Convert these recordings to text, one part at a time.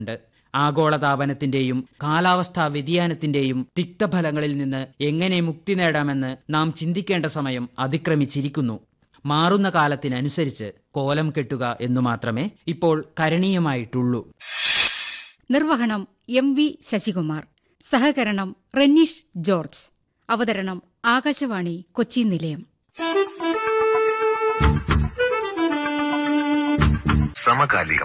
ഉണ്ട് ആഗോളതാപനത്തിന്റെയും കാലാവസ്ഥാ വ്യതിയാനത്തിന്റെയും തിക്തഫലങ്ങളിൽ നിന്ന് എങ്ങനെ മുക്തി നേടാമെന്ന് നാം ചിന്തിക്കേണ്ട സമയം അതിക്രമിച്ചിരിക്കുന്നു മാറുന്ന കാലത്തിനനുസരിച്ച് കോലം കെട്ടുക എന്നു മാത്രമേ ഇപ്പോൾ കരണീയമായിട്ടുള്ളൂ നിർവഹണം എം വി ശശികുമാർ സഹകരണം റെന്നീഷ് ജോർജ് അവതരണം ആകാശവാണി കൊച്ചി നിലയം സമകാലികം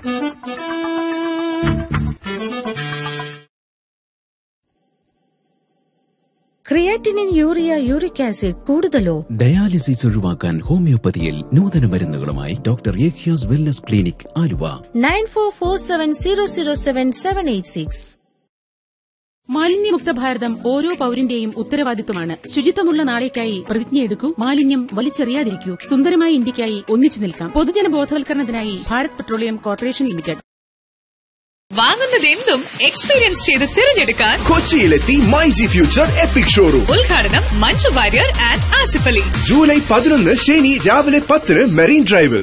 ക്രിയാറ്റിനിൻ യൂറിയ യൂറിക് ആസിഡ് കൂടുതലോ ഡയാലിസിസ് ഒഴിവാക്കാൻ ഹോമിയോപ്പതിയിൽ നൂതന മരുന്നുകളുമായി ഡോക്ടർ ഏഖ്യാസ് wellness clinic Aluva nine four four seven zero zero seven seven eight six മാലിന്യമുക്ത ഭാരതം ഓരോ പൌരന്റെയും ഉത്തരവാദിത്വമാണ് ശുചിത്വമുള്ള നാളേക്കായി പ്രതിജ്ഞയെടുക്കൂ മാലിന്യം വലിച്ചെറിയാതിരിക്കൂ സുന്ദരമായ ഇന്ത്യക്കായി ഒന്നിച്ചു നിൽക്കാം പൊതുജന ബോധവൽക്കരണത്തിനായി ഭാരത് പെട്രോളിയം കോർപ്പറേഷൻ ലിമിറ്റഡ് വാങ്ങുന്നതെന്തും എക്സ്പീരിയൻസ് ചെയ്ത് തിരഞ്ഞെടുക്കാൻ കൊച്ചിയിലെത്തി my G future epic showroom ഉദ്ഘാടനം മഞ്ജു വാര്യർ ആൻഡ് ആസിഫ് അലി ജൂലൈ പതിനൊന്ന് ശനി രാവിലെ പത്തിന് മെറീൻ ഡ്രൈവിൽ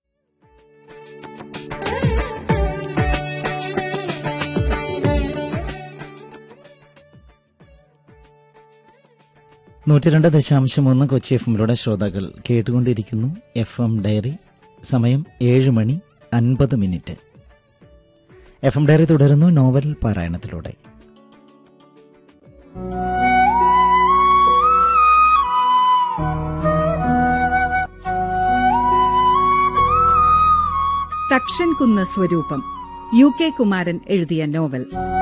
നൂറ്റി രണ്ട് ദശാംശം ഒന്ന് കൊച്ചി എഫ് എമ്മിലൂടെ ശ്രോതാക്കൾ കേട്ടുകൊണ്ടിരിക്കുന്നു എഫ് എം ഡയറി സമയം ഏഴ് മണി അൻപത് മിനിറ്റ് എഫ് എം ഡയറി തുടരുന്നു നോവൽ പാരായണത്തിലൂടെ തക്ഷൻ കുന്ന് സ്വരൂപം യു കെ കുമാരൻ എഴുതിയ നോവൽ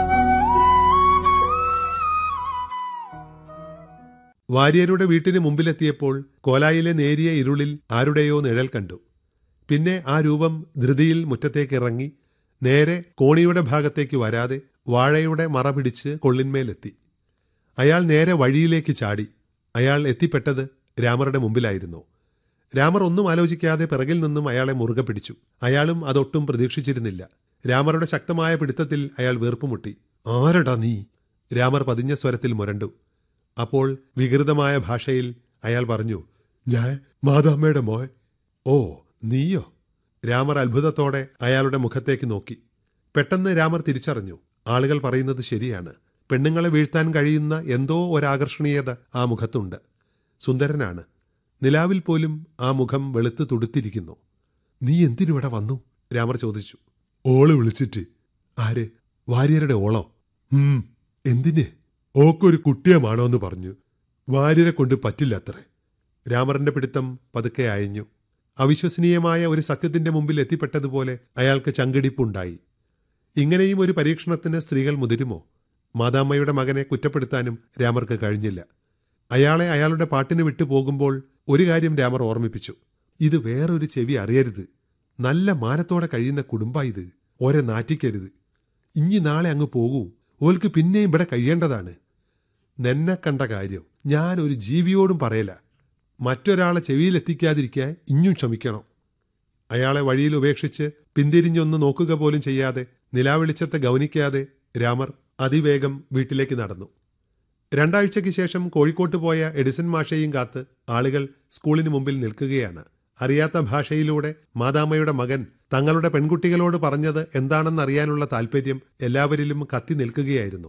വാര്യരുടെ വീട്ടിന് മുമ്പിലെത്തിയപ്പോൾ കോലായിലെ നേരിയ ഇരുളിൽ ആരുടെയോ നിഴൽ കണ്ടു പിന്നെ ആ രൂപം ധൃതിയിൽ മുറ്റത്തേക്കിറങ്ങി നേരെ കോണിയുടെ ഭാഗത്തേക്ക് വരാതെ വാഴയുടെ മറ പിടിച്ച് കൊള്ളിന്മേലെത്തി അയാൾ നേരെ വഴിയിലേക്ക് ചാടി അയാൾ എത്തിപ്പെട്ടത് രാമറുടെ മുമ്പിലായിരുന്നു രാമർ ഒന്നും ആലോചിക്കാതെ പിറകിൽ നിന്നും അയാളെ മുറുകെ പിടിച്ചു അയാളും അതൊട്ടും പ്രതീക്ഷിച്ചിരുന്നില്ല രാമറുടെ ശക്തമായ പിടുത്തത്തിൽ അയാൾ വീർപ്പുമുട്ടി ആരടാ നീ രാമർ പതിഞ്ഞ സ്വരത്തിൽ മുരണ്ടു അപ്പോൾ വികൃതമായ ഭാഷയിൽ അയാൾ പറഞ്ഞു ഞാൻ മാതാമ്മയുടെ മോൻ ഓ നീയോ രാമർ അത്ഭുതത്തോടെ അയാളുടെ മുഖത്തേക്ക് നോക്കി പെട്ടെന്ന് രാമർ തിരിച്ചറിഞ്ഞു ആളുകൾ പറയുന്നത് ശരിയാണ് പെണ്ണുങ്ങളെ വീഴ്ത്താൻ കഴിയുന്ന എന്തോ ഒരാകർഷണീയത ആ മുഖത്തുണ്ട് സുന്ദരനാണ് നിലാവിൽ പോലും ആ മുഖം വെളുത്ത് തുടുത്തിരിക്കുന്നു നീ എന്തിനിവിടെ വന്നു രാമർ ചോദിച്ചു ഓള് വിളിച്ചിട്ട് ആര് വാര്യരുടെ ഓളോ ഉം എന്തിന് ഓക്കൊരു കുട്ടിയമാണോ എന്ന് പറഞ്ഞു വാര്യരെ കൊണ്ട് പറ്റില്ല അത്രേ രാമറിന്റെ പിടുത്തം പതുക്കെ അയഞ്ഞു അവിശ്വസനീയമായ ഒരു സത്യത്തിന്റെ മുമ്പിൽ എത്തിപ്പെട്ടതുപോലെ അയാൾക്ക് ചങ്കിടിപ്പുണ്ടായി ഇങ്ങനെയും ഒരു പരീക്ഷണത്തിന് സ്ത്രീകൾ മുതിരുമോ മാതാമ്മയുടെ മകനെ കുറ്റപ്പെടുത്താനും രാമർക്ക് കഴിഞ്ഞില്ല അയാളെ അയാളുടെ പാട്ടിന് വിട്ടു പോകുമ്പോൾ ഒരു കാര്യം രാമർ ഓർമ്മിപ്പിച്ചു ഇത് വേറൊരു ചെവി അറിയരുത് നല്ല മാനത്തോടെ കഴിയുന്ന കുടുംബ ഇത് ഓരെ നാറ്റിക്കരുത് ഇനി നാളെ അങ്ങ് പോകൂ ഓൽക്ക് പിന്നെയും ഇവിടെ കഴിയേണ്ടതാണ് നിന്നെ കണ്ട കാര്യം ഞാൻ ഒരു ജീവിയോടും പറയല മറ്റൊരാളെ ചെവിയിലെത്തിക്കാതിരിക്കാൻ ഇഞ്ഞും ക്ഷമിക്കണം അയാളെ വഴിയിൽ ഉപേക്ഷിച്ച് പിന്തിരിഞ്ഞൊന്ന് നോക്കുക പോലും ചെയ്യാതെ നിലാവെളിച്ചത്തെ ഗൗനിക്കാതെ രാമർ അതിവേഗം വീട്ടിലേക്ക് നടന്നു രണ്ടാഴ്ചയ്ക്ക് ശേഷം കോഴിക്കോട്ട് പോയ എഡിസൺ മാഷയെയും കാത്ത് ആളുകൾ സ്കൂളിന് മുമ്പിൽ നിൽക്കുകയാണ് അറിയാത്ത ഭാഷയിലൂടെ മാതാമ്മയുടെ മകൻ തങ്ങളുടെ പെൺകുട്ടികളോട് പറഞ്ഞത് എന്താണെന്നറിയാനുള്ള താല്പര്യം എല്ലാവരിലും കത്തി നിൽക്കുകയായിരുന്നു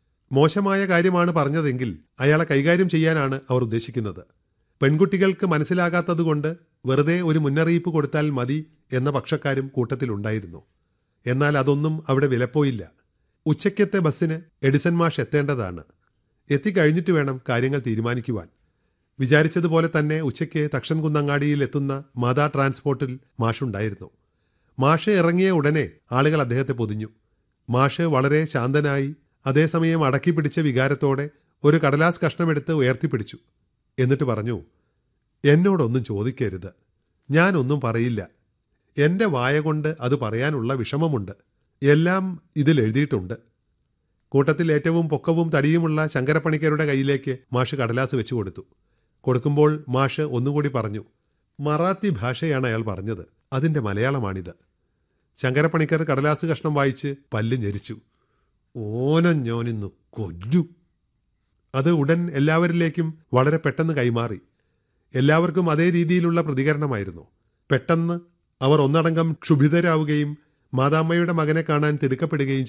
മോശമായ കാര്യമാണ് പറഞ്ഞതെങ്കിൽ അയാളെ കൈകാര്യം ചെയ്യാനാണ് അവർ ഉദ്ദേശിക്കുന്നത് പെൺകുട്ടികൾക്ക് മനസ്സിലാകാത്തതുകൊണ്ട് വെറുതെ ഒരു മുന്നറിയിപ്പ് കൊടുത്താൽ മതി എന്ന പക്ഷക്കാരും കൂട്ടത്തിലുണ്ടായിരുന്നു എന്നാൽ അതൊന്നും അവിടെ വിലപ്പോയില്ല ഉച്ചയ്ക്കത്തെ ബസ്സിന് എഡിസൺ മാഷ് എത്തേണ്ടതാണ് എത്തിക്കഴിഞ്ഞിട്ട് വേണം കാര്യങ്ങൾ തീരുമാനിക്കുവാൻ വിചാരിച്ചതുപോലെ തന്നെ ഉച്ചയ്ക്ക് തക്ഷൻ കുന്നങ്ങാടിയിൽ എത്തുന്ന മാതാ ട്രാൻസ്പോർട്ടിൽ മാഷുണ്ടായിരുന്നു മാഷ് ഇറങ്ങിയ ഉടനെ ആളുകൾ അദ്ദേഹത്തെ പൊതിഞ്ഞു മാഷ് വളരെ ശാന്തനായി അതേസമയം അടക്കി പിടിച്ച വികാരത്തോടെ ഒരു കടലാസ് കഷ്ണമെടുത്ത് ഉയർത്തിപ്പിടിച്ചു എന്നിട്ട് പറഞ്ഞു എന്നോടൊന്നും ചോദിക്കരുത് ഞാനൊന്നും പറയില്ല എന്റെ വായ കൊണ്ട് അത് പറയാനുള്ള വിഷമമുണ്ട് എല്ലാം ഇതിൽ എഴുതിയിട്ടുണ്ട് കൂട്ടത്തിൽ ഏറ്റവും പൊക്കവും തടിയുമുള്ള ശങ്കരപ്പണിക്കരുടെ കയ്യിലേക്ക് മാഷ് കടലാസ് വെച്ചു കൊടുത്തു കൊടുക്കുമ്പോൾ മാഷ് ഒന്നുകൂടി പറഞ്ഞു മറാത്തി ഭാഷയാണ് അയാൾ പറഞ്ഞത് അതിന്റെ മലയാളമാണിത് ശങ്കരപ്പണിക്കർ കടലാസ് കഷ്ണം വായിച്ച് പല്ല് ഞെരിച്ചു ഓനഞ്ഞോനിന്നു കൊല്ലു അത് ഉടൻ എല്ലാവരിലേക്കും വളരെ പെട്ടെന്ന് കൈമാറി എല്ലാവർക്കും അതേ രീതിയിലുള്ള പ്രതികരണമായിരുന്നു പെട്ടെന്ന് അവർ ഒന്നടങ്കം ക്ഷുഭിതരാവുകയും മാതാമ്മയുടെ മകനെ കാണാൻ തിടുക്കപ്പെടുകയും